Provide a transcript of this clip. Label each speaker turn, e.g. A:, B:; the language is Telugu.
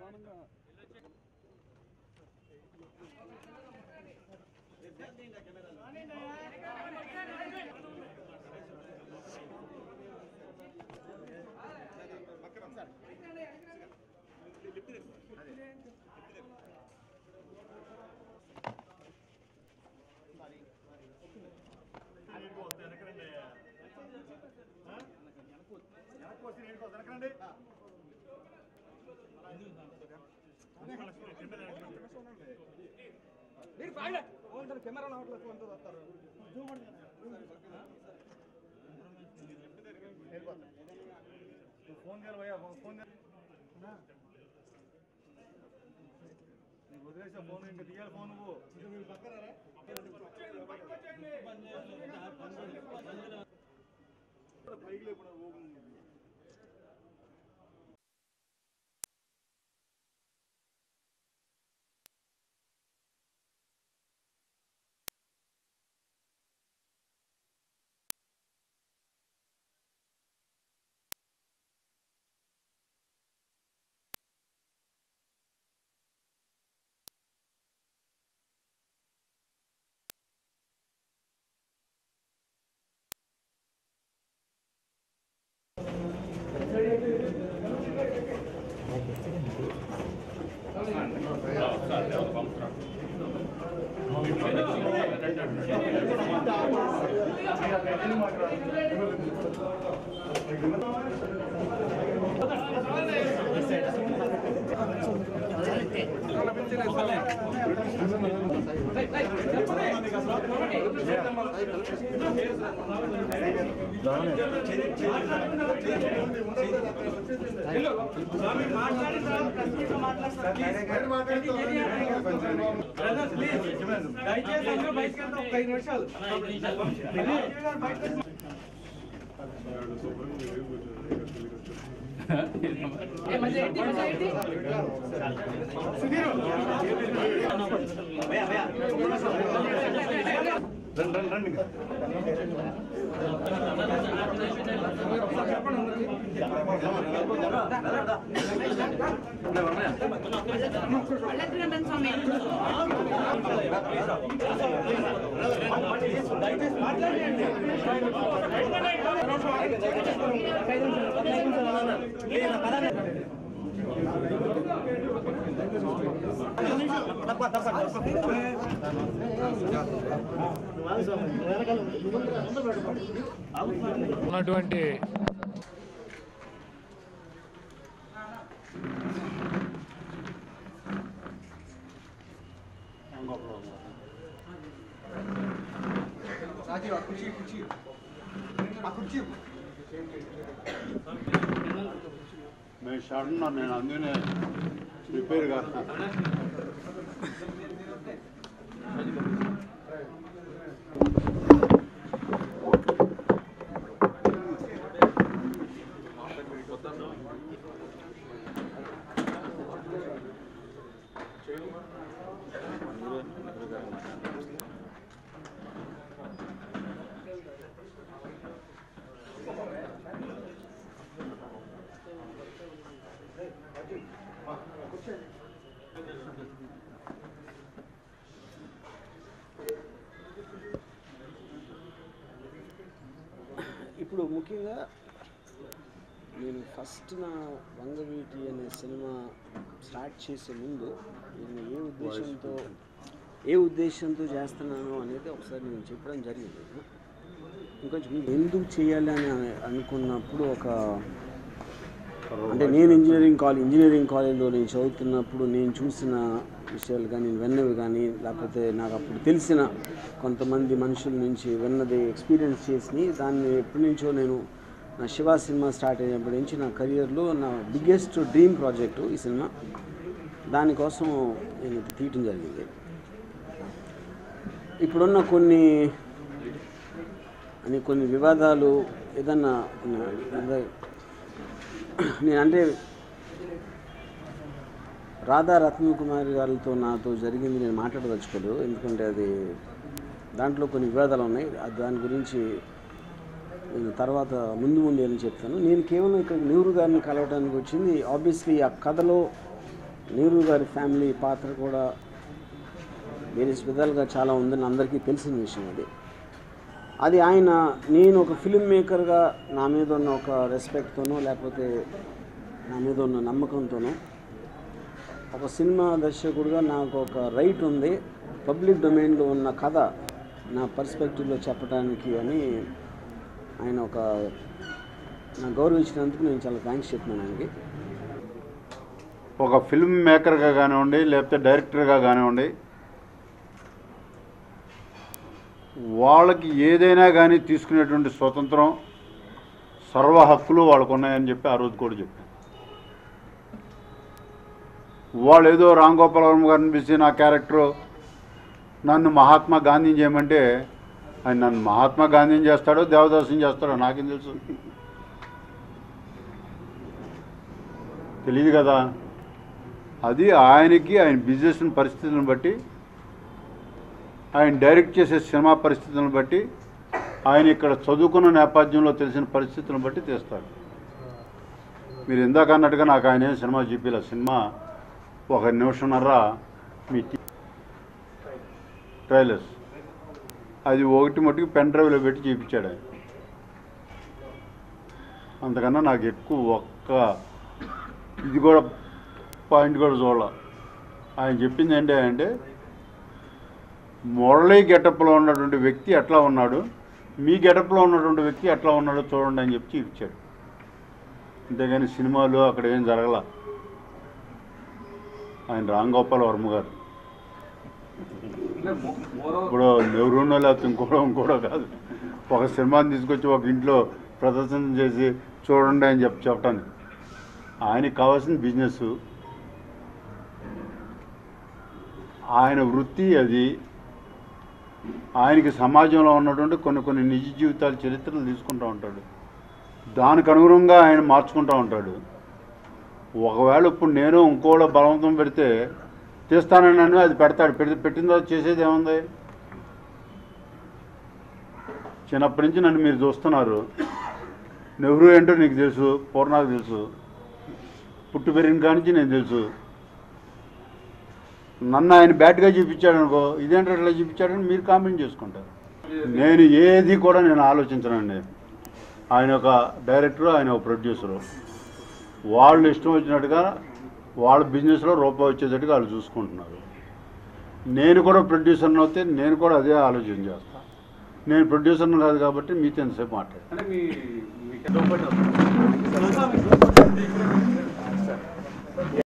A: కెమెరా రావట్లేదు అంతా వస్తారు ఫోన్ చేయాలి భయ్యా ఫోన్ వదిలేసా ఫోన్ ఇంకా తీయాలి ఫోన్ నువ్వు పైకి లేకుండా దయచేసి అందరూ బయటకు వెళ్తాం ఒక ఐదు నిమిషాలు రండి రండి రండి
B: ఉన్నటువంటి
A: రాజీవ్ ఆ కుర్చీ కుర్చీ ఆ కుర్చీ
C: మేము షార్ట్ నేను అందుకనే ప్రిపేర్ కాస్తా
D: ఇప్పుడు ముఖ్యంగా నేను ఫస్ట్ నా వంగవీటి అనే సినిమా స్టార్ట్ చేసే ముందు నేను ఏ ఉద్దేశంతో ఏ ఉద్దేశంతో చేస్తున్నాను అనేది ఒకసారి నేను చెప్పడం జరిగింది ఇంకొంచెం ఎందుకు చేయాలి అని అనుకున్నప్పుడు ఒక అంటే నేను ఇంజనీరింగ్ కాలేజ్ ఇంజనీరింగ్ కాలేజ్లో నేను చదువుతున్నప్పుడు నేను చూసిన విషయాలు కానీ విన్నవి కానీ లేకపోతే నాకు అప్పుడు తెలిసిన కొంతమంది మనుషుల నుంచి విన్నది ఎక్స్పీరియన్స్ చేసి దాన్ని ఎప్పటి నుంచో నేను నా శివ సినిమా స్టార్ట్ అయినప్పటి నుంచి నా కెరియర్లో నా బిగ్గెస్ట్ డ్రీమ్ ప్రాజెక్టు ఈ సినిమా దానికోసం నేను ఇది తీయటం జరిగింది ఇప్పుడున్న కొన్ని అని కొన్ని వివాదాలు ఏదన్నా ఉన్న- నేను అంటే రాధా రత్న కుమారి గారితో నాతో జరిగింది నేను మాట్లాడదలుచుకోలేదు ఎందుకంటే అది దాంట్లో కొన్ని వివాదాలు ఉన్నాయి అది దాని గురించి నేను తర్వాత ముందు ముందు అని చెప్తాను నేను కేవలం ఇక్కడ నెహ్రూ గారిని కలవడానికి వచ్చింది ఆబ్వియస్లీ ఆ కథలో నెహ్రూ గారి ఫ్యామిలీ పాత్ర కూడా వేరే విధాలుగా చాలా ఉందని అందరికీ తెలిసిన విషయం అది అది ఆయన నేను ఒక ఫిల్మ్ మేకర్గా నా మీద ఉన్న ఒక రెస్పెక్ట్తోనో లేకపోతే నా మీద ఉన్న నమ్మకంతోనో ఒక సినిమా దర్శకుడిగా నాకు ఒక రైట్ ఉంది పబ్లిక్ డొమైన్లో ఉన్న కథ నా పర్స్పెక్టివ్లో చెప్పడానికి అని ఆయన ఒక నా గౌరవించినందుకు నేను చాలా థ్యాంక్స్ చెప్పినాను ఆయనకి
C: ఒక ఫిల్మ్ మేకర్గా కానివ్వండి లేకపోతే డైరెక్టర్గా కానివ్వండి వాళ్ళకి ఏదైనా కానీ తీసుకునేటువంటి స్వతంత్రం సర్వ హక్కులు వాళ్ళకు ఉన్నాయని చెప్పి ఆ రోజు కూడా చెప్పాను వాళ్ళు ఏదో రామ్ గోపాల్ వర్మ గారిని పిలిచి నా క్యారెక్టరు నన్ను మహాత్మా గాంధీని చేయమంటే ఆయన నన్ను మహాత్మా గాంధీని చేస్తాడో దేవదాసుని చేస్తాడో నాకేం తెలుసు తెలియదు కదా అది ఆయనకి ఆయన బిజినెస్ పరిస్థితులను బట్టి ఆయన డైరెక్ట్ చేసే సినిమా పరిస్థితులను బట్టి ఆయన ఇక్కడ చదువుకున్న నేపథ్యంలో తెలిసిన పరిస్థితులను బట్టి తీస్తాడు మీరు ఇందాక అన్నట్టుగా నాకు ఆయన ఏం సినిమా చూపిలే సినిమా ఒక నిమిషంన్నర మీ టీ- ట్రైలర్స్ అది ఒకటి మట్టుకు పెన్ డ్రైవ్లో పెట్టి చూపించాడు ఆయన అంతకన్నా నాకు ఎక్కువ ఒక్క ఇది కూడా పాయింట్ కూడా చూడాల ఆయన చెప్పింది ఏంటి అంటే మురళీ గెటప్లో ఉన్నటువంటి వ్యక్తి ఎట్లా ఉన్నాడు మీ గెటప్లో ఉన్నటువంటి వ్యక్తి ఎట్లా ఉన్నాడో చూడండి అని చెప్పి ఇచ్చాడు అంతేగాని సినిమాలు అక్కడ ఏం జరగల ఆయన రామ్ గోపాల్ వర్మ గారు ఇప్పుడు నెహ్రూనో లేకపోతే ఇంకోటో ఇంకోటో కాదు ఒక సినిమాని తీసుకొచ్చి ఒక ఇంట్లో ప్రదర్శన చేసి చూడండి అని చెప్పి చెప్పటానికి ఆయనకి కావాల్సిన బిజినెస్ ఆయన వృత్తి అది ఆయనకి సమాజంలో ఉన్నటువంటి కొన్ని కొన్ని నిజ జీవితాల చరిత్రలు తీసుకుంటూ ఉంటాడు దానికి అనుగుణంగా ఆయన మార్చుకుంటూ ఉంటాడు ఒకవేళ ఇప్పుడు నేను ఇంకోళ్ళ బలవంతం పెడితే తీస్తానని నన్ను అది పెడతాడు పెడితే పెట్టిన తర్వాత చేసేది ఏముంది చిన్నప్పటి నుంచి నన్ను మీరు చూస్తున్నారు నెహ్రూ ఏంటో నీకు తెలుసు పూర్ణాకు తెలుసు పుట్టు పెరిగిన కానించి నేను తెలుసు నన్ను ఆయన బ్యాట్గా చూపించాడు అనుకో ఇదేంటో ఇట్లా చూపించాడని మీరు కామెంట్ చేసుకుంటారు నేను ఏది కూడా నేను ఆలోచించనండి ఆయన ఒక డైరెక్టరు ఆయన ఒక ప్రొడ్యూసరు వాళ్ళు ఇష్టం వచ్చినట్టుగా వాళ్ళ బిజినెస్లో రూపాయి వచ్చేటట్టుగా వాళ్ళు చూసుకుంటున్నారు నేను కూడా ప్రొడ్యూసర్ని అయితే నేను కూడా అదే ఆలోచన చేస్తాను నేను ప్రొడ్యూసర్ని కాదు కాబట్టి మీతో ఎంతసేపు మాట్లాడు
A: అంటే మీ మీకు దుప్పటి